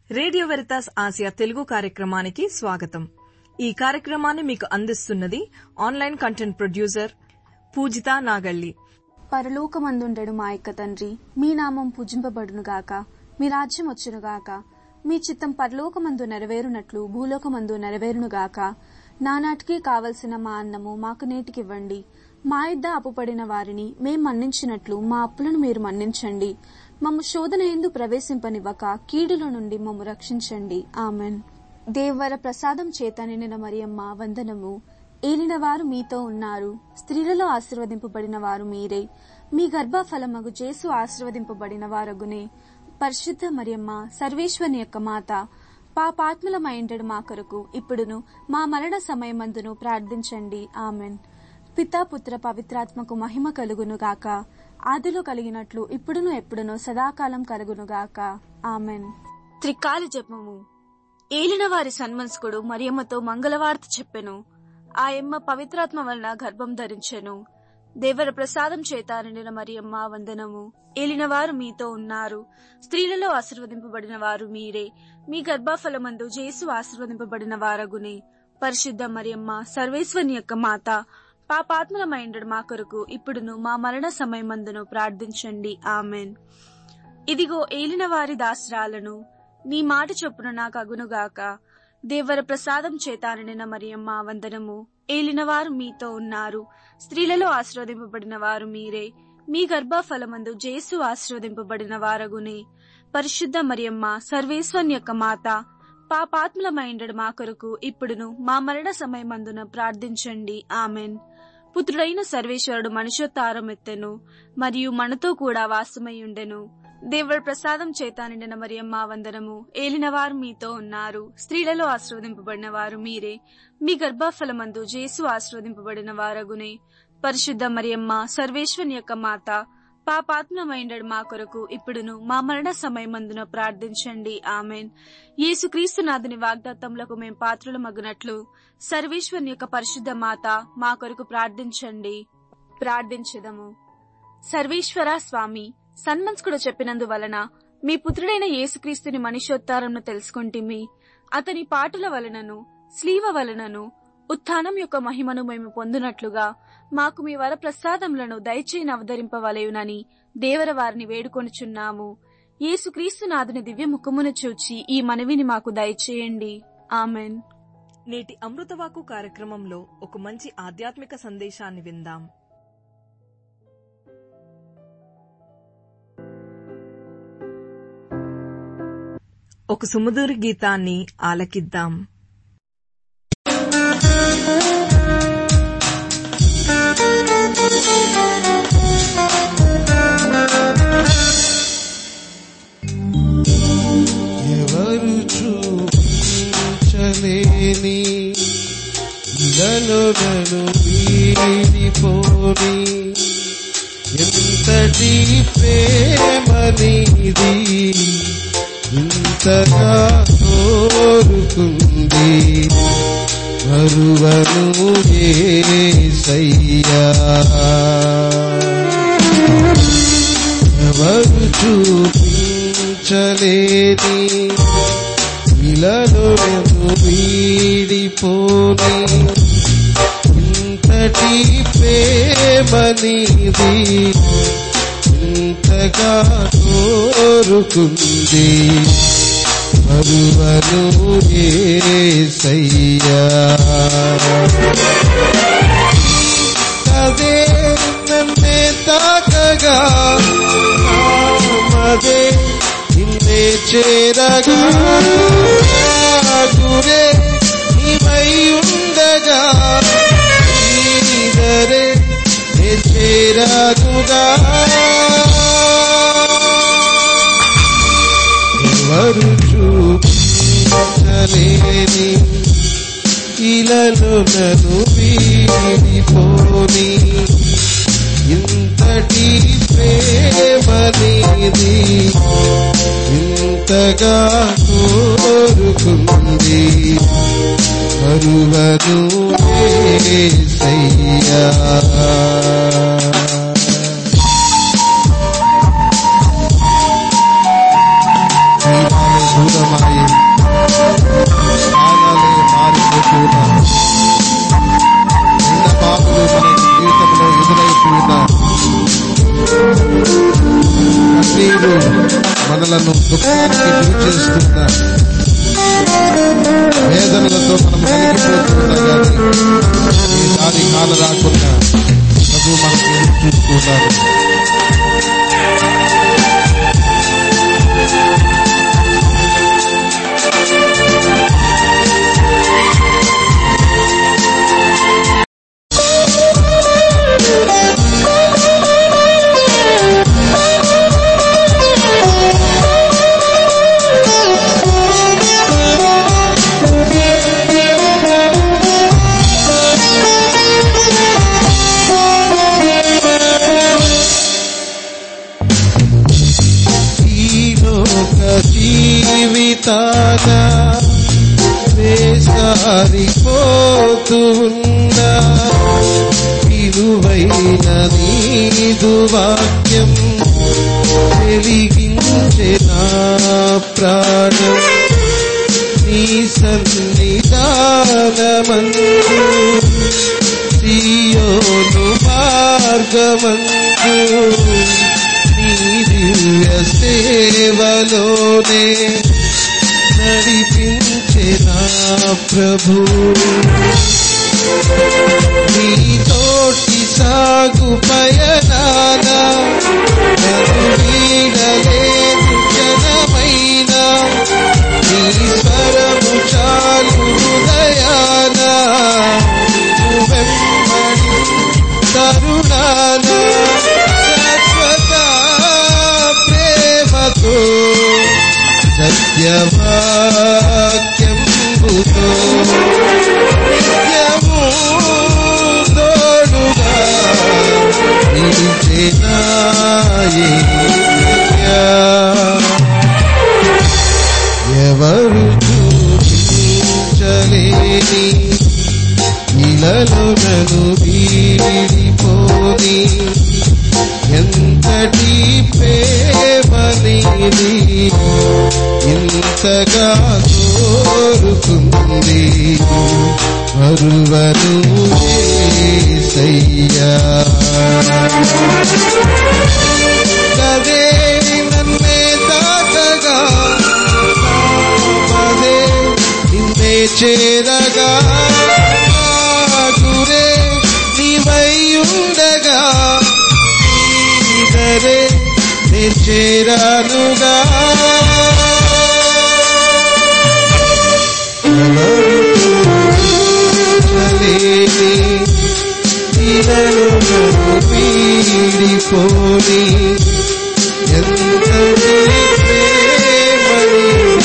Radio Veritas Asia Telugu కార్యక్రమానికి స్వాగతం ఈ కార్యక్రమాన్ని మీకు అందిస్తున్నది online content producer Poojitha Nagalli పరలోకమందుండెడు మా యొక్క తండ్రి మీ నామం పూజింపబడునుగాక మీ రాజ్యం వచ్చునుగాక మీ చిత్తం పరలోకమందు నెరవేరునట్లు భూలోకమందు నెరవేరునుగాక నానాటికి కావలసిన మా అన్నము మాకు నేటికివ్వండి మా ఇద్ద అప్పుపడిన వారిని మేం మన్నించినట్లు మా అప్పులను మీరు మన్నించండి మమ్ము శోధన ఎందు ప్రవేశింపనివ్వక కీడుల నుండి మమ్ము రక్షించండి ఆమెన్ దేవర ప్రసాదం చేత నిండిన మరియమ్మ వందనము ఏలిన వారు మీతో ఉన్నారు స్త్రీలలో ఆశీర్వదింపబడిన వారు మీరే మీ గర్భఫలమగు జేసు ఆశీర్వదింపబడిన వారగునే పరిశుద్ధ మరియమ్మ సర్వేశ్వరుని యొక్క మాత పాపాత్ములమైండడు మా కొరకు ఇప్పుడును మా మరణ సమయమందును ప్రార్థించండి ఆమెన్ పితా పుత్ర పవిత్రాత్మకు మహిమ కలుగును గాక ఆదిలో కలిగినట్లు ఇప్పుడును ఎప్పుడును సదాకాలం కలుగునుగాక ఆమెన్ త్రికాల జపము ఏలిన వారి సన్మనస్కుడు మరియమ్మతో మంగళవార్త చెప్పెను ఆ ఎమ్మ పవిత్రాత్మ వలన గర్భం ధరించెను దేవర ప్రసాదం చేత నిండిన మరియమ్మ వందనము ఏలిన వారు మీతో ఉన్నారు స్త్రీలలో ఆశీర్వదింపబడిన వారు మీరే మీ గర్భఫలమందు జేసు ఆశీర్వదింపబడిన వారగునే పరిశుద్ధ మరియమ్మ సర్వేశ్వరుని యొక్క మాత పాపాత్మలమైండడు మా కొరకు ఇప్పుడును మా మరణ సమయమందును ప్రార్థించండి ఆమెన్ ఇదిగో ఏలిన వారి దాసరాలను నీ మాట చొప్పున నాకు అగునుగాక దేవర ప్రసాదం చేత నిండిన మరియమ్మ వందనము ఏలినవారు మీతో ఉన్నారు స్త్రీలలో ఆశీర్వదింపబడిన వారు మీరే మీ గర్భఫలమందు జేసు ఆశీర్వదింపబడిన వారగునే పరిశుద్ధ మరియమ్మ సర్వేశ్వరుని యొక్క మాత పాపాత్ములమైండడు మా కొరకు ఇప్పుడును మా మరణ సమయమందున ప్రార్థించండి ఆమెన్ పుత్రుడైన సర్వేశ్వరుడు మనుషోత్తారం ఎత్తెను మరియు మనతో కూడా వాసమై ఉండెను దేవుడి ప్రసాదం చేత నిండిన మరియమ్మ వందనము ఏలినవారు మీతో ఉన్నారు స్త్రీలలో ఆశీర్వదింపబడిన వారు మీరే మీ గర్భఫలమందు జేసు ఆశీర్వదింపబడిన వారగునే పరిశుద్ధ మరియమ్మ సర్వేశ్వరుని యొక్క మాత పాపాత్మమైండడు మా కొరకు ఇప్పుడును మా మరణ సమయమందున ప్రార్థించండి ఆమెన్ యేసుక్రీస్తు నాథుని వాగ్దత్తములకు మేం పాత్రులు మగునట్లు సర్వేశ్వరుని యొక్క పరిశుద్ధ మాత మా కొరకు ప్రార్థించండి ప్రార్థించదము సర్వేశ్వర స్వామి సన్మంస్కుడు చెప్పినందువలన మీ పుత్రుడైన యేసుక్రీస్తుని మనుష్యోత్తారంను తెలుసుకుంటిమి అతని పాటల వలనను స్లీవ వలనను ఉత్థానం యొక్క మహిమను మేము పొందునట్లుగా మాకు మీ వర ప్రసాదములను దయచేయని అవతరింపవలయునని దేవర వారిని వేడుకొనుచున్నాము యేసుక్రీస్తు నాథుని దివ్య ముఖమును చూచి ఈ మనవిని మాకు దయచేయండి ఆమెన్ నేటి అమృతవాకు కార్యక్రమంలో ఒక మంచి ఆధ్యాత్మిక సందేశాన్ని విందాం ఒక సుమధుర గీతాన్ని ఆలకిద్దాం ఎవరు చూపించలేని ఇలలో నన్ను వీడిపోని ఎంతటి ప్రేమనిది ఇంతగా కోరుకుంది మరువను ఏసయ్యా ఎవరు చూపించలేని ఇలలో నేను వీడిపోని ఇంతటి ప్రేమనిది ఇంతగా కోరుకుంది మరువను ఏసయ్యా అదే నన్నే తాకగా మదే నిన్నే చేరగా గురే నీవై ఉండగా నీదరే నే చేరగుగా ఎవరు చూపించలేని ఇలలో నన్ను వీడిపోని ఇంతటి ప్రేమనిది ఇంతగా కోరుకుంది మరువను ఏసయ్యా దూరమాయి కాలాలే మారిపోతున్నా ఎండ బాబులు మన జీవితంలో ఎదురైపోయిన కన్నీరు మనలను దుఃఖానికి గురి చేస్తున్న వేదనలతో మనం కలిగిపోతున్నా కానీ ఈ దాని కాల రాకుండా ప్రభు మనకి ఎదురు చూస్తున్నారు ఈ లోక జీవితాన వేసారిపోతూ ఉన్నా విలువైన నీదు వాక్యం వెలిగించే నా ప్రాణం నీ సన్నిధానమందు సియోను మార్గమందు నీ దివ్య సేవలోనే నడిపించే నా ప్రభు నీ తోటి సాగు పయనాన నన్ను వీడలేదు జనమైన నీ స్వరము చాలు హృదయాన వెంబడి తరుణాన శాశ్వత ప్రేమతో సత్యవాక్యంబుతో నిత్యము తోడుగా నిలిచేనాయ్యా ఎవరు చూపించలేని ఇలలో నన్ను వీడిపోని ఎంతటి ప్రేమనిది ఇంతగా కోరుకుంది మరువను ఏసయ్యా కదే నన్నే తాకగా పదే నిన్నే చేరగా నా గురే నీవైయుండగా నీదరే నే చేరానుగా చలేని ఇలను పీడిపోని ఎంత ప్రేమని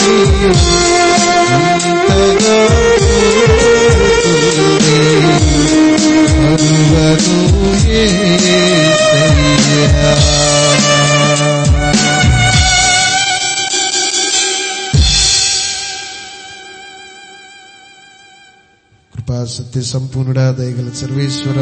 అంతగా కోరుతుంది మరువను యేసయ్యా. కృపా సత్య సంపూర్ణుడా దయగల సర్వేశ్వర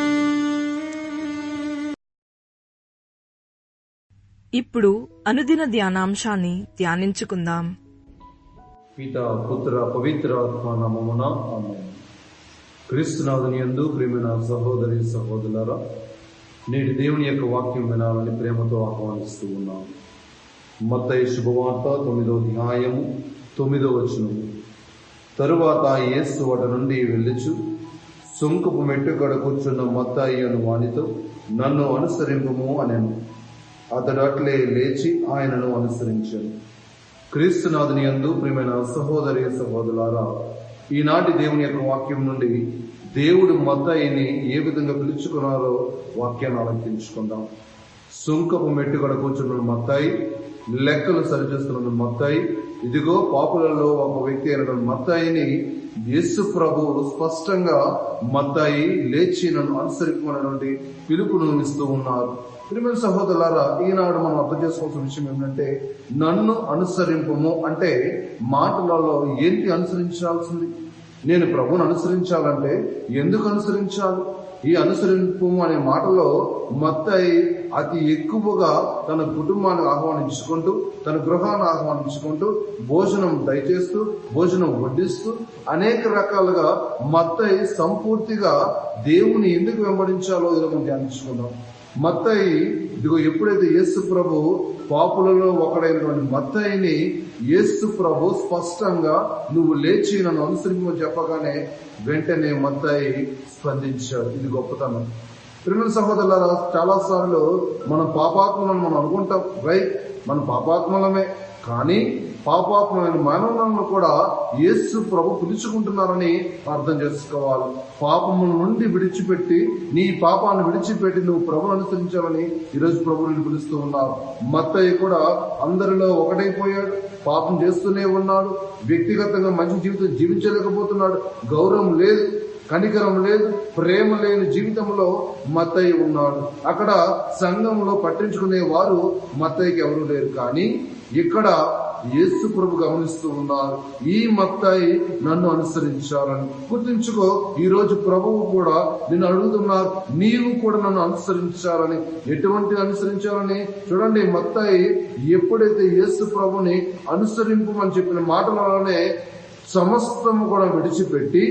ఇప్పుడు అనుదిన ధ్యానాంశాన్ని ధ్యానించుకుందాం పిత పుత్ర పవిత్ర ఆత్మ నామమున ఆమేన్ క్రీస్తునాథుని యందు ప్రేమైన సహోదరి సహోదరులారా నేటి దేవుని యొక్క వాక్యం వినాలని ప్రేమతో ఆహ్వానిస్తూ ఉన్నాం మత్తయి శుభవార్త తొమ్మిదో అధ్యాయము తొమ్మిదో వచనము తరువాత యేసు వాటి నుండి వెళ్ళుచు సుంకపు మెట్టుకడ కూర్చున్న మత్తాయి అను వానితో నన్ను అనుసరింపుము అనెను అతడు అట్లే లేచి ఆయనను అనుసరించాను క్రీస్తునాథుని యందు ప్రియమైన సహోదరి సహోదరులారా ఈనాటి దేవుని యొక్క వాక్యం నుండి దేవుడు మత్తాయిని ఏ విధంగా పిలుచుకున్నారో వాక్యాన్ని ఆలోచించుకుందాం సుంకపు మెట్టుకడ కూర్చున్న మత్తాయి లెక్కలు సరిచేస్తున్న మత్తాయి ఇదిగో పాపులలో ఒక వ్యక్తి అయినటువంటి మత్తాయిని యేసు ప్రభు స్పష్టంగా మత్తాయి లేచి నన్ను అనుసరింపనటువంటి పిలుపును ఇస్తూ ఉన్నారు ప్రియమైన సహోదరులారా ఈనాడు మనం అర్థం చేసుకోవాల్సిన విషయం ఏంటంటే నన్ను అనుసరింపము అంటే మాటలలో ఏంటి అనుసరించాల్సింది నేను ప్రభుని అనుసరించాలంటే ఎందుకు అనుసరించాలి ఈ అనుసరింపు అనే మాటలో మత్తయి అతి ఎక్కువగా తన కుటుంబాన్ని ఆహ్వానించుకుంటూ తన గృహాన్ని ఆహ్వానించుకుంటూ భోజనం దయచేస్తూ భోజనం వడ్డిస్తూ అనేక రకాలుగా మత్తయి సంపూర్తిగా దేవుని ఎందుకు వెంబడించాలో ఈరోజు మనం ధ్యానించుకుందాం మత్తయి ఇదిగో ఎప్పుడైతే యేసు ప్రభు పాపులలో ఒకడైనటువంటి మత్తయిని యేసు ప్రభు స్పష్టంగా నువ్వు లేచి నన్ను అనుసరించమని చెప్పగానే వెంటనే మత్తయి స్పందించాడు ఇది గొప్పతనం ప్రిమిల సహోదరులారా చాలా సార్లు మనం పాపాత్మలను మనం అనుకుంటాం రైట్ మన పాపాత్మలమే కానీ పాపాత్మైన మానవులను కూడా యేసు ప్రభు పిలుచుకుంటున్నారని అర్థం చేసుకోవాలి పాపముల నుండి విడిచిపెట్టి నీ పాపాన్ని విడిచిపెట్టి నువ్వు ప్రభుని అనుసరించాలని ఈరోజు ప్రభుని పిలుస్తూ ఉన్నారు మత్తయ్య కూడా అందరిలో ఒకటైపోయాడు పాపం చేస్తూనే ఉన్నాడు వ్యక్తిగతంగా మంచి జీవితం జీవించలేకపోతున్నాడు గౌరవం లేదు కనికరం లేదు ప్రేమ లేని జీవితంలో మత్తయ్య ఉన్నాడు అక్కడ సంఘంలో పట్టించుకునే వారు మత్తయ్యకి ఎవరు లేరు కానీ ఇక్కడ యేసు ప్రభు గమనిస్తూ ఉన్నారు ఈ మత్తాయి నన్ను అనుసరించాలని గుర్తుంచుకో ఈ రోజు ప్రభువు కూడా నిన్ను అడుగుతున్నారు నీవు కూడా నన్ను అనుసరించాలని ఎటువంటి అనుసరించాలని చూడండి మత్తాయి ఎప్పుడైతే యేసు ప్రభుని అనుసరింపమని చెప్పిన మాటలలోనే సమస్తము కూడా విడిచిపెట్టి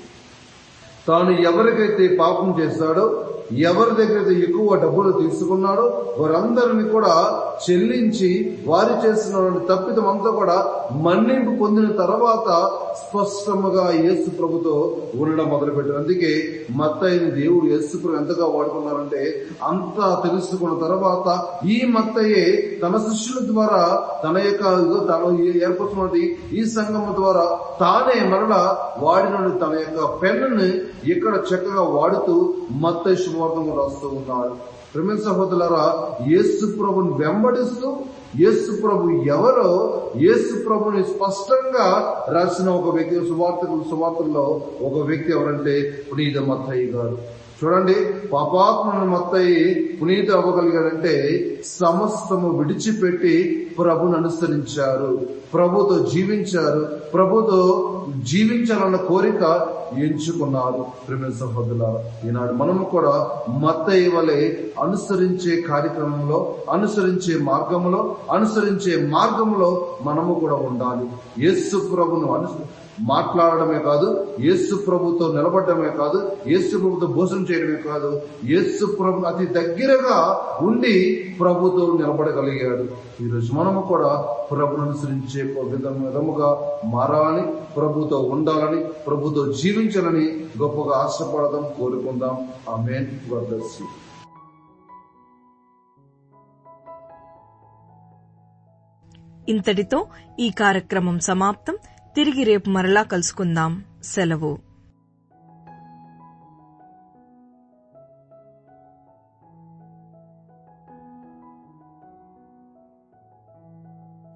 తాను ఎవరికైతే పాపం చేశాడో ఎవరి దగ్గర అయితే ఎక్కువ డబ్బులు తీసుకున్నాడో వారందరిని కూడా చెల్లించి వారి చేసిన తప్పిదం అంతా కూడా మన్నింపు పొందిన తర్వాత స్పష్టముగా యేసు ప్రభుతో ఉండడం మొదలుపెట్టారు అందుకే మత్తయ్యని దేవుడు యేసు ప్రభు ఎంతగా వాడుకున్నారంటే అంతా తెలుసుకున్న తర్వాత ఈ మత్తయ్యే తన శిష్యుల ద్వారా తన యొక్క తను ఏర్పడుతున్నది ఈ సంఘం ద్వారా తానే మరలా వాడిన తన యొక్క పెన్నుని ఇక్కడ చక్కగా వాడుతూ మత్తయ్య శుభవార్తం రాస్తూ ఉన్నాడు ప్రేమ సహోదరులారా యేసు ప్రభుని వెంబడిస్తూ యేసు ప్రభు ఎవరో యేసు ప్రభుని స్పష్టంగా రాసిన ఒక వ్యక్తి సువార్తలు సువార్తల్లో ఒక వ్యక్తి ఎవరంటే పునీత మత్తయ్య గారు చూడండి పాపాత్మను మత్తయి పునీత అవ్వగలిగాడంటే సమస్తము విడిచిపెట్టి ప్రభుని అనుసరించారు ప్రభుతో జీవించారు ప్రభుతో జీవించాలన్న కోరిక ఎంచుకున్నారు ప్రేమ సహోదరులారా ఈనాడు మనము కూడా మత్తయ్య వలె అనుసరించే కార్యక్రమంలో అనుసరించే మార్గంలో అనుసరించే మార్గంలో మనము కూడా ఉండాలి యేసు ప్రభును అను మాట్లాడడమే కాదు యేసు ప్రభుతో నిలబడమే కాదు యేసు ప్రభుతో భోజనం చేయడమే కాదు యేసు ప్రభు అతి దగ్గరగా ఉండి ప్రభుతో నిలబడగలిగాడు ఈరోజు మనము కూడా ప్రభును అనుసరించే విధం విధముగా మారాలని ప్రభుతో ఉండాలని ప్రభుతో జీవించాలని గొప్పగా ఆశపడదాం కోరుకుందాం ఆ మెయిన్ వర్దర్శి ఇంతటితో ఈ కార్యక్రమం సమాప్తం తిరిగి రేపు మరలా కలుసుకుందాం సెలవు